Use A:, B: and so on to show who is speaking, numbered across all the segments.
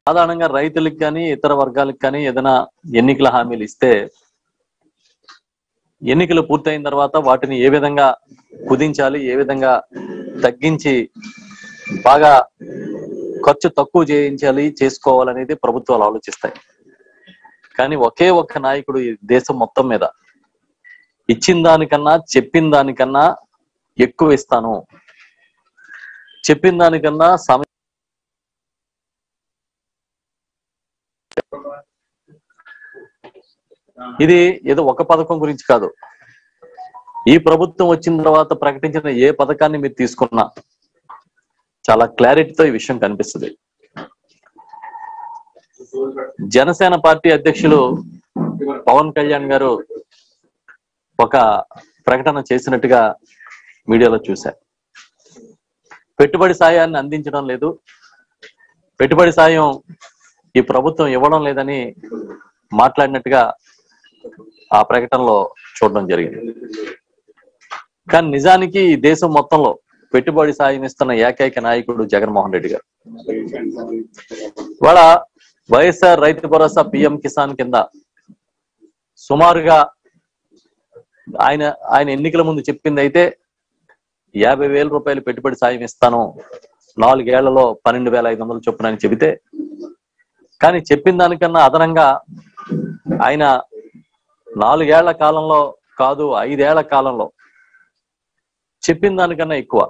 A: సాధారణంగా రైతులకు కానీ ఇతర వర్గాలకు కానీ ఏదైనా ఎన్నికల హామీలు ఇస్తే ఎన్నికలు పూర్తయిన తర్వాత వాటిని ఏ విధంగా కుదించాలి ఏ విధంగా తగ్గించి బాగా ఖర్చు తక్కువ చేయించాలి చేసుకోవాలనేది ప్రభుత్వాలు ఆలోచిస్తాయి కానీ ఒకే ఒక్క నాయకుడు ఈ దేశం మొత్తం మీద ఇచ్చిన దానికన్నా చెప్పిన దానికన్నా ఎక్కువ ఇస్తాను చెప్పిన దానికన్నా సమయం ఇది ఏదో ఒక పథకం గురించి కాదు ఈ ప్రభుత్వం వచ్చిన తర్వాత ప్రకటించిన ఏ పథకాన్ని మీరు తీసుకున్నా చాలా క్లారిటీతో ఈ విషయం కనిపిస్తుంది జనసేన పార్టీ అధ్యక్షులు పవన్ కళ్యాణ్ గారు ఒక ప్రకటన చేసినట్టుగా మీడియాలో చూశా పెట్టుబడి సాయాన్ని అందించడం లేదు పెట్టుబడి సాయం ఈ ప్రభుత్వం ఇవ్వడం లేదని మాట్లాడినట్టుగా ఆ ప్రకటనలో చూడడం జరిగింది కానీ నిజానికి ఈ దేశం మొత్తంలో పెట్టుబడి సాయం ఇస్తున్న ఏకైక నాయకుడు జగన్మోహన్ రెడ్డి గారు ఇవాళ వైఎస్ఆర్ రైతు భరోసా పిఎం కిసాన్ కింద సుమారుగా ఆయన ఆయన ఎన్నికల ముందు చెప్పింది అయితే యాభై వేల రూపాయలు పెట్టుబడి సాయం ఇస్తాను నాలుగేళ్లలో పన్నెండు వేల ఐదు వందలు చొప్పున అని చెబితే కానీ చెప్పిన దానికన్నా అదనంగా ఆయన నాలుగేళ్ల కాలంలో కాదు ఐదేళ్ల కాలంలో చెప్పిన దానికన్నా ఎక్కువ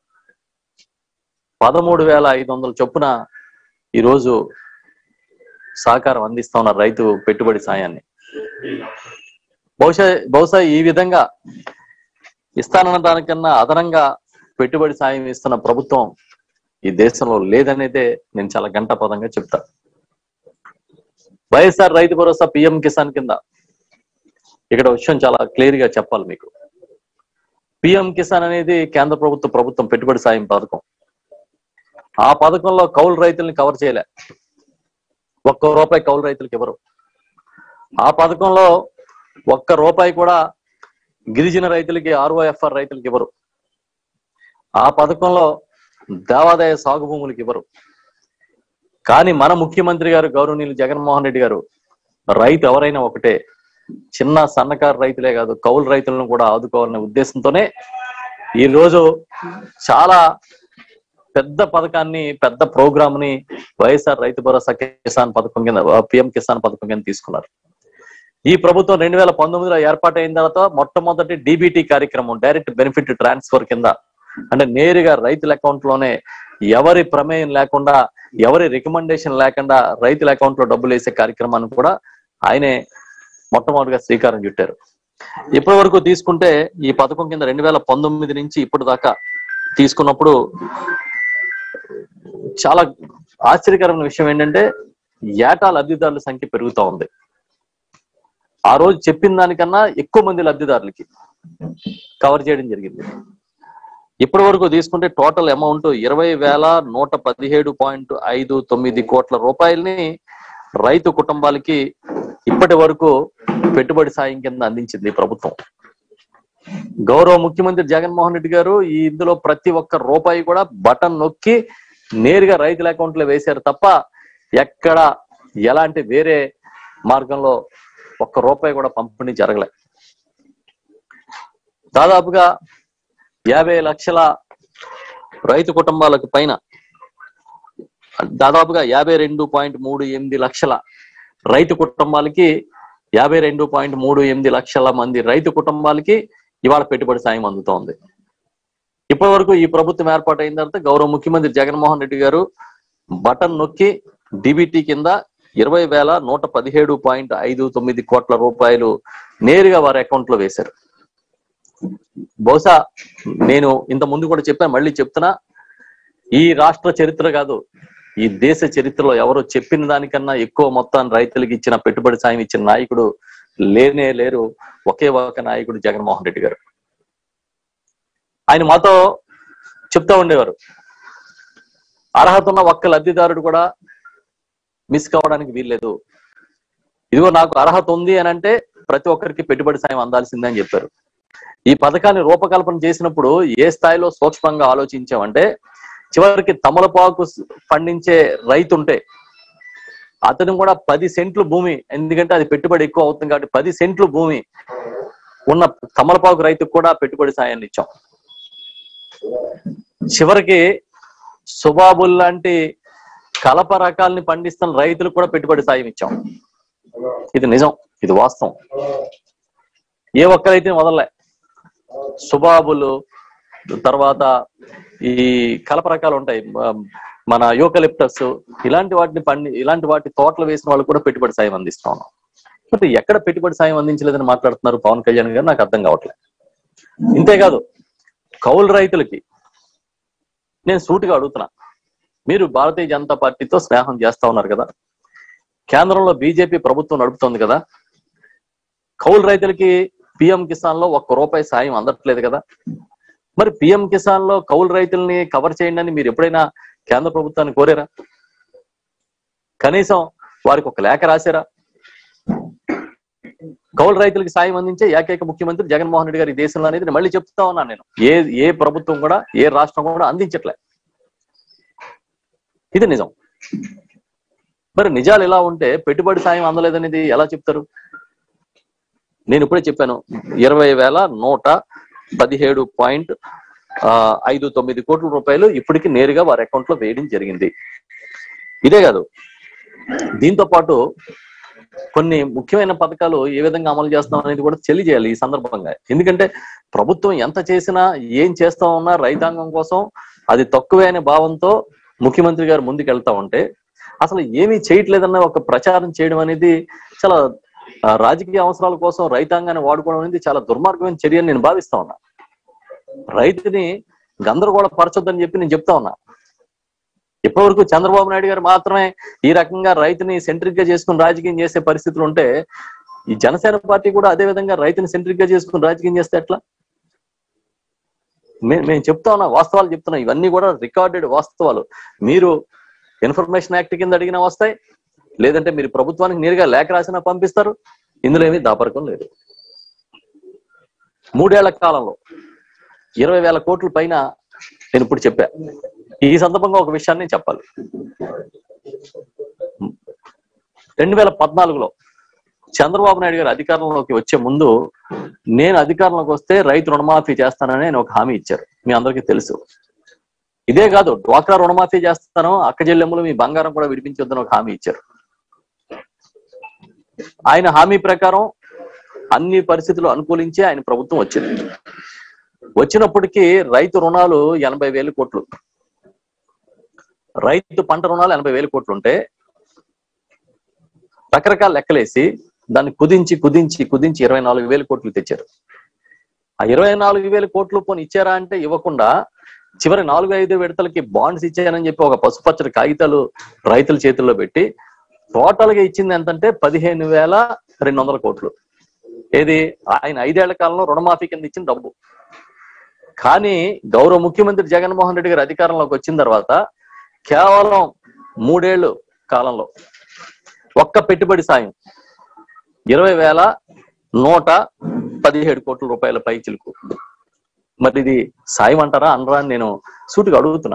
A: పదమూడు వేల ఐదు వందల చొప్పున ఈరోజు సహకారం అందిస్తా ఉన్నారు రైతు పెట్టుబడి సాయాన్ని బహుశా బహుశా ఈ విధంగా ఇస్తానన్న దానికన్నా అదనంగా పెట్టుబడి సాయం ఇస్తున్న ప్రభుత్వం ఈ దేశంలో లేదనేదే నేను చాలా గంట పదంగా చెప్తా వైఎస్ఆర్ రైతు భరోసా పిఎం కిసాన్ కింద ఇక్కడ విషయం చాలా క్లియర్ గా చెప్పాలి మీకు పిఎం కిసాన్ అనేది కేంద్ర ప్రభుత్వ ప్రభుత్వం పెట్టుబడి సాయం పథకం ఆ పథకంలో కౌలు రైతుల్ని కవర్ చేయలే ఒక్క రూపాయి కౌలు రైతులకు ఇవ్వరు ఆ పథకంలో ఒక్క రూపాయి కూడా గిరిజన రైతులకి ఆర్ఓఎఫ్ఆర్ రైతులకి ఇవ్వరు ఆ పథకంలో దేవాదాయ సాగు భూములకు ఇవ్వరు కానీ మన ముఖ్యమంత్రి గారు గౌరవనీయులు జగన్మోహన్ రెడ్డి గారు రైతు ఎవరైనా ఒకటే చిన్న సన్నకారు రైతులే కాదు కౌలు రైతులను కూడా ఆదుకోవాలనే ఉద్దేశంతోనే ఈ రోజు చాలా పెద్ద పథకాన్ని పెద్ద ప్రోగ్రామ్ ని వైఎస్ఆర్ రైతు భరోసా కిసాన్ పథకం కింద పిఎం కిసాన్ పథకం కింద తీసుకున్నారు ఈ ప్రభుత్వం రెండు వేల పంతొమ్మిదిలో ఏర్పాటైన తర్వాత మొట్టమొదటి డిబిటి కార్యక్రమం డైరెక్ట్ బెనిఫిట్ ట్రాన్స్ఫర్ కింద అంటే నేరుగా రైతుల అకౌంట్ లోనే ఎవరి ప్రమేయం లేకుండా ఎవరి రికమెండేషన్ లేకుండా రైతుల అకౌంట్ లో డబ్బులు వేసే కార్యక్రమాన్ని కూడా ఆయనే మొట్టమొదటిగా శ్రీకారం చుట్టారు ఇప్పటి వరకు తీసుకుంటే ఈ పథకం కింద రెండు వేల పంతొమ్మిది నుంచి ఇప్పటి దాకా తీసుకున్నప్పుడు చాలా ఆశ్చర్యకరమైన విషయం ఏంటంటే ఏటా లబ్ధిదారుల సంఖ్య పెరుగుతా ఉంది ఆ రోజు చెప్పిన దానికన్నా ఎక్కువ మంది లబ్ధిదారులకి కవర్ చేయడం జరిగింది ఇప్పటి వరకు తీసుకుంటే టోటల్ అమౌంట్ ఇరవై వేల నూట పదిహేడు పాయింట్ ఐదు తొమ్మిది కోట్ల రూపాయలని రైతు కుటుంబాలకి ఇప్పటి వరకు పెట్టుబడి సాయం కింద అందించింది ఈ ప్రభుత్వం గౌరవ ముఖ్యమంత్రి జగన్మోహన్ రెడ్డి గారు ఈ ఇందులో ప్రతి ఒక్క రూపాయి కూడా బటన్ నొక్కి నేరుగా రైతుల అకౌంట్ లో వేశారు తప్ప ఎక్కడ ఎలాంటి వేరే మార్గంలో ఒక్క రూపాయి కూడా పంపిణీ జరగలే దాదాపుగా యాభై లక్షల రైతు కుటుంబాలకు పైన దాదాపుగా యాభై రెండు పాయింట్ మూడు ఎనిమిది లక్షల రైతు కుటుంబాలకి యాభై రెండు పాయింట్ మూడు ఎనిమిది లక్షల మంది రైతు కుటుంబాలకి ఇవాళ పెట్టుబడి సాయం అందుతోంది ఇప్పటి వరకు ఈ ప్రభుత్వం ఏర్పాటైన తర్వాత గౌరవ ముఖ్యమంత్రి జగన్మోహన్ రెడ్డి గారు బటన్ నొక్కి డిబిటీ కింద ఇరవై వేల నూట పదిహేడు పాయింట్ ఐదు తొమ్మిది కోట్ల రూపాయలు నేరుగా వారి అకౌంట్ లో వేశారు బహుశా నేను ఇంత ముందు కూడా చెప్పాను మళ్ళీ చెప్తున్నా ఈ రాష్ట్ర చరిత్ర కాదు ఈ దేశ చరిత్రలో ఎవరు చెప్పిన దానికన్నా ఎక్కువ మొత్తాన్ని రైతులకు ఇచ్చిన పెట్టుబడి సాయం ఇచ్చిన నాయకుడు లేనే లేరు ఒకే ఒక నాయకుడు జగన్మోహన్ రెడ్డి గారు ఆయన మాతో చెప్తా ఉండేవారు అర్హత ఉన్న ఒక్క లబ్ధిదారుడు కూడా మిస్ కావడానికి వీల్లేదు ఇదిగో నాకు అర్హత ఉంది అని అంటే ప్రతి ఒక్కరికి పెట్టుబడి సాయం అందాల్సిందే అని చెప్పారు ఈ పథకాన్ని రూపకల్పన చేసినప్పుడు ఏ స్థాయిలో సూక్ష్మంగా ఆలోచించామంటే చివరికి తమలపాకు పండించే రైతు ఉంటే అతను కూడా పది సెంట్లు భూమి ఎందుకంటే అది పెట్టుబడి ఎక్కువ అవుతుంది కాబట్టి పది సెంట్లు భూమి ఉన్న తమలపాకు రైతుకు కూడా పెట్టుబడి సాయాన్ని ఇచ్చాం చివరికి సుబాబుల్ లాంటి కలప రకాల్ని పండిస్తున్న రైతులకు కూడా పెట్టుబడి సాయం ఇచ్చాం ఇది నిజం ఇది వాస్తవం ఏ ఒక్కరైతే వదలలే సుబాబులు తర్వాత ఈ కలప రకాలు ఉంటాయి మ- మన యూకలిప్టస్ ఇలాంటి వాటిని పండి ఇలాంటి వాటి తోటలు వేసిన వాళ్ళు కూడా పెట్టుబడి సాయం అందిస్తా ఉన్నాం అయితే ఎక్కడ పెట్టుబడి సాయం అందించలేదని మాట్లాడుతున్నారు పవన్ కళ్యాణ్ గారు నాకు అర్థం కావట్లేదు ఇంతేకాదు కౌలు రైతులకి నేను సూటిగా అడుగుతున్నా మీరు భారతీయ జనతా పార్టీతో స్నేహం చేస్తా ఉన్నారు కదా కేంద్రంలో బీజేపీ ప్రభుత్వం నడుపుతోంది కదా కౌలు రైతులకి పిఎం కిసాన్ లో ఒక్క రూపాయి సాయం అందట్లేదు కదా మరి పిఎం కిసాన్ లో కౌలు రైతుల్ని కవర్ చేయండి అని మీరు ఎప్పుడైనా కేంద్ర ప్రభుత్వాన్ని కోరారా కనీసం వారికి ఒక లేఖ రాశారా కౌలు రైతులకి సాయం అందించే ఏకైక ముఖ్యమంత్రి జగన్మోహన్ రెడ్డి గారి ఈ దేశంలో అనేది నేను మళ్ళీ చెప్తా ఉన్నాను నేను ఏ ఏ ప్రభుత్వం కూడా ఏ రాష్ట్రం కూడా అందించట్లే ఇది నిజం మరి నిజాలు ఎలా ఉంటే పెట్టుబడి సాయం అందలేదనేది ఎలా చెప్తారు నేను ఇప్పుడే చెప్పాను ఇరవై వేల నూట పదిహేడు పాయింట్ ఐదు తొమ్మిది కోట్ల రూపాయలు ఇప్పటికి నేరుగా వారి అకౌంట్ లో వేయడం జరిగింది ఇదే కాదు దీంతో పాటు కొన్ని ముఖ్యమైన పథకాలు ఏ విధంగా అమలు చేస్తాం అనేది కూడా తెలియజేయాలి ఈ సందర్భంగా ఎందుకంటే ప్రభుత్వం ఎంత చేసినా ఏం చేస్తా ఉన్నా రైతాంగం కోసం అది తక్కువే అనే భావంతో ముఖ్యమంత్రి గారు ముందుకు వెళ్తా ఉంటే అసలు ఏమీ చేయట్లేదన్న ఒక ప్రచారం చేయడం అనేది చాలా ఆ, రాజకీయ అవసరాల కోసం రైతాంగాన్ని వాడుకోవడం అనేది చాలా దుర్మార్గమైన చర్య అని నేను భావిస్తా ఉన్నా రైతుని గందరగోళ పరచొద్దని చెప్పి నేను చెప్తా ఉన్నా ఇప్పటివరకు చంద్రబాబు నాయుడు గారు మాత్రమే ఈ రకంగా రైతుని సెంట్రిక్ గా చేసుకుని రాజకీయం చేసే పరిస్థితులు ఉంటే ఈ జనసేన పార్టీ కూడా అదే విధంగా రైతుని సెంట్రిక్ గా చేసుకుని రాజకీయం చేస్తే ఎట్లా మే- మేము చెప్తా ఉన్నా వాస్తవాలు చెప్తున్నా ఇవన్నీ కూడా రికార్డెడ్ వాస్తవాలు మీరు ఇన్ఫర్మేషన్ యాక్ట్ కింద అడిగినా వస్తాయి లేదంటే మీరు ప్రభుత్వానికి నేరుగా లేఖ రాసినా పంపిస్తారు ఇందులో ఏమీ దాపరకం లేదు మూడేళ్ల కాలంలో ఇరవై వేల కోట్ల పైన నేను ఇప్పుడు చెప్పా ఈ సందర్భంగా ఒక విషయాన్ని చెప్పాలి రెండు వేల పద్నాలుగులో చంద్రబాబు నాయుడు గారు అధికారంలోకి వచ్చే ముందు నేను అధికారంలోకి వస్తే రైతు రుణమాఫీ చేస్తానని ఆయన ఒక హామీ ఇచ్చారు మీ అందరికీ తెలుసు ఇదే కాదు డ్వాక్రా రుణమాఫీ చేస్తాను అక్క చెల్లెమ్మలు మీ బంగారం కూడా విడిపించొద్దని ఒక హామీ ఇచ్చారు ఆయన హామీ ప్రకారం అన్ని పరిస్థితులు అనుకూలించి ఆయన ప్రభుత్వం వచ్చింది వచ్చినప్పటికీ రైతు రుణాలు ఎనభై వేల కోట్లు రైతు పంట రుణాలు ఎనభై వేల కోట్లు ఉంటే రకరకాల లెక్కలేసి దాన్ని కుదించి కుదించి కుదించి ఇరవై నాలుగు వేల కోట్లు తెచ్చారు ఆ ఇరవై నాలుగు వేల కోట్లు పోనీ ఇచ్చారా అంటే ఇవ్వకుండా చివరి నాలుగు ఐదు విడతలకి బాండ్స్ ఇచ్చారని చెప్పి ఒక పసుపచ్చడి కాగితాలు రైతుల చేతుల్లో పెట్టి టోటల్ గా ఇచ్చింది ఎంతంటే పదిహేను వేల రెండు వందల కోట్లు ఏది ఆయన ఐదేళ్ల కాలంలో రుణమాఫీ కింద ఇచ్చిన డబ్బు కానీ గౌరవ ముఖ్యమంత్రి జగన్మోహన్ రెడ్డి గారు అధికారంలోకి వచ్చిన తర్వాత కేవలం మూడేళ్లు కాలంలో ఒక్క పెట్టుబడి సాయం ఇరవై వేల నూట పదిహేడు కోట్ల రూపాయల పైచిలకు మరి ఇది సాయం అంటారా అనరా అని నేను సూటిగా అడుగుతున్నా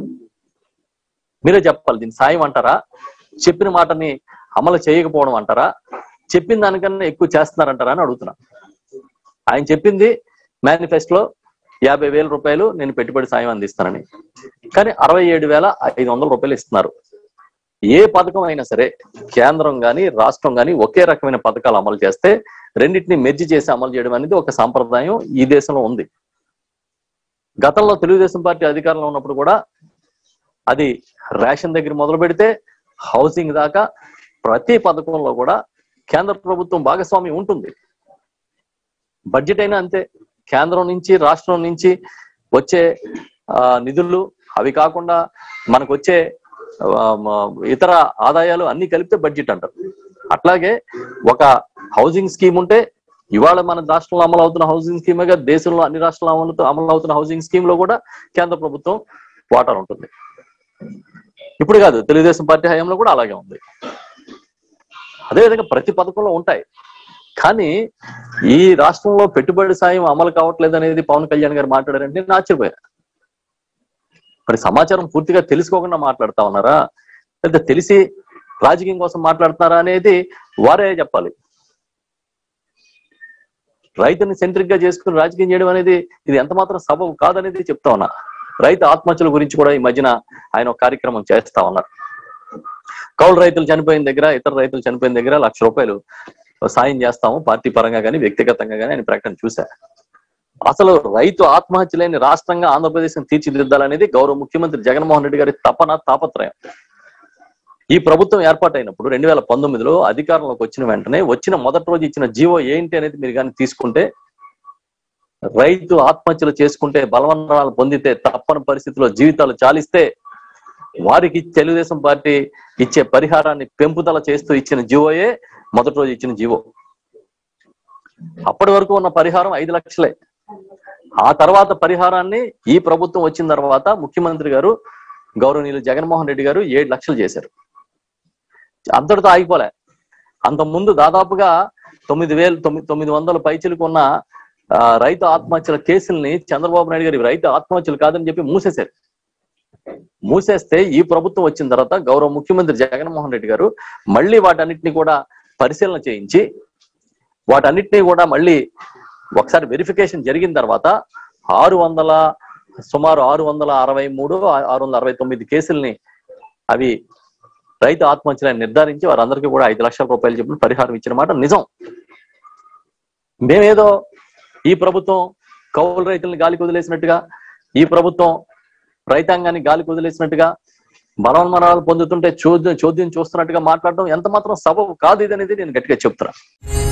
A: మీరే చెప్పాలి దీన్ని సాయం అంటారా చెప్పిన మాటని అమలు చేయకపోవడం అంటారా చెప్పిన దానికన్నా ఎక్కువ చేస్తున్నారంటారా అని అడుగుతున్నా ఆయన చెప్పింది మేనిఫెస్టోలో యాభై వేల రూపాయలు నేను పెట్టుబడి సాయం అందిస్తానని కానీ అరవై ఏడు వేల ఐదు వందల రూపాయలు ఇస్తున్నారు ఏ పథకం అయినా సరే కేంద్రం గాని రాష్ట్రం గాని ఒకే రకమైన పథకాలు అమలు చేస్తే రెండింటిని మెర్జి చేసి అమలు చేయడం అనేది ఒక సాంప్రదాయం ఈ దేశంలో ఉంది గతంలో తెలుగుదేశం పార్టీ అధికారంలో ఉన్నప్పుడు కూడా అది రేషన్ దగ్గర మొదలు పెడితే హౌసింగ్ దాకా ప్రతి పథకంలో కూడా కేంద్ర ప్రభుత్వం భాగస్వామ్యం ఉంటుంది బడ్జెట్ అయినా అంతే కేంద్రం నుంచి రాష్ట్రం నుంచి వచ్చే ఆ, నిధులు అవి కాకుండా మనకు వచ్చే ఆ, మ- ఇతర ఆదాయాలు అన్ని కలిపితే బడ్జెట్ అంటారు అట్లాగే ఒక హౌసింగ్ స్కీమ్ ఉంటే ఇవాళ మన రాష్ట్రంలో అమలు అవుతున్న హౌసింగ్ స్కీమేగా దేశంలో అన్ని రాష్ట్రాల్లో అమలు అమలు అవుతున్న హౌసింగ్ స్కీమ్ లో కూడా కేంద్ర ప్రభుత్వం వాటర్ ఉంటుంది ఇప్పుడు కాదు తెలుగుదేశం పార్టీ హయాంలో కూడా అలాగే ఉంది అదేవిధంగా ప్రతి పథకంలో ఉంటాయి కానీ ఈ రాష్ట్రంలో పెట్టుబడి సాయం అమలు కావట్లేదు అనేది పవన్ కళ్యాణ్ గారు మాట్లాడారంటే నేను ఆశ్చర్యపోయా మరి సమాచారం పూర్తిగా తెలుసుకోకుండా మాట్లాడుతా ఉన్నారా లేదా తెలిసి రాజకీయం కోసం మాట్లాడుతున్నారా అనేది వారే చెప్పాలి రైతుని సెంట్రిక్ గా చేసుకుని రాజకీయం చేయడం అనేది ఇది ఎంత మాత్రం సబబు కాదనేది చెప్తా ఉన్నా రైతు ఆత్మహత్యల గురించి కూడా ఈ మధ్యన ఆయన ఒక కార్యక్రమం చేస్తా ఉన్నారు కౌలు రైతులు చనిపోయిన దగ్గర ఇతర రైతులు చనిపోయిన దగ్గర లక్ష రూపాయలు సాయం చేస్తాము పార్టీ పరంగా కానీ వ్యక్తిగతంగా కానీ ఆయన ప్రకటన చూశా అసలు రైతు ఆత్మహత్య లేని రాష్ట్రంగా ఆంధ్రప్రదేశ్ తీర్చిదిద్దాలనేది గౌరవ ముఖ్యమంత్రి జగన్మోహన్ రెడ్డి గారి తపన తాపత్రయం ఈ ప్రభుత్వం ఏర్పాటైనప్పుడు రెండు వేల పంతొమ్మిదిలో అధికారంలోకి వచ్చిన వెంటనే వచ్చిన మొదటి రోజు ఇచ్చిన జీవో ఏంటి అనేది మీరు కానీ తీసుకుంటే రైతు ఆత్మహత్యలు చేసుకుంటే బలవన్నాలు పొందితే తప్పని పరిస్థితిలో జీవితాలు చాలిస్తే వారికి తెలుగుదేశం పార్టీ ఇచ్చే పరిహారాన్ని పెంపుదల చేస్తూ ఇచ్చిన జీవోయే మొదటి రోజు ఇచ్చిన జీవో అప్పటి వరకు ఉన్న పరిహారం ఐదు లక్షలే ఆ తర్వాత పరిహారాన్ని ఈ ప్రభుత్వం వచ్చిన తర్వాత ముఖ్యమంత్రి గారు గౌరవనీయులు జగన్మోహన్ రెడ్డి గారు ఏడు లక్షలు చేశారు అంతటితో ఆగిపోలే అంత ముందు దాదాపుగా తొమ్మిది వేలు తొమ్మిది తొమ్మిది వందల పైచలకు ఉన్న ఆ, రైతు ఆత్మహత్యల కేసుల్ని చంద్రబాబు నాయుడు గారి రైతు ఆత్మహత్యలు కాదని చెప్పి మూసేశారు మూసేస్తే ఈ ప్రభుత్వం వచ్చిన తర్వాత గౌరవ ముఖ్యమంత్రి జగన్మోహన్ రెడ్డి గారు మళ్ళీ వాటన్నిటిని కూడా పరిశీలన చేయించి వాటన్నిటిని కూడా మళ్ళీ ఒకసారి వెరిఫికేషన్ జరిగిన తర్వాత ఆరు వందల సుమారు ఆరు వందల అరవై మూడు ఆరు వందల అరవై తొమ్మిది కేసుల్ని అవి రైతు ఆత్మహత్యలను నిర్ధారించి వారందరికీ కూడా ఐదు లక్షల రూపాయలు చెప్పిన పరిహారం ఇచ్చిన మాట నిజం మేమేదో ఈ ప్రభుత్వం కౌలు రైతుల్ని గాలికి వదిలేసినట్టుగా ఈ ప్రభుత్వం రైతాంగాన్ని గాలికి వదిలేసినట్టుగా బలవన్మరాలు పొందుతుంటే చోద్యం చోద్యం చూస్తున్నట్టుగా మాట్లాడడం ఎంత మాత్రం సబబు కాదు ఇది అనేది నేను గట్టిగా చెప్తున్నా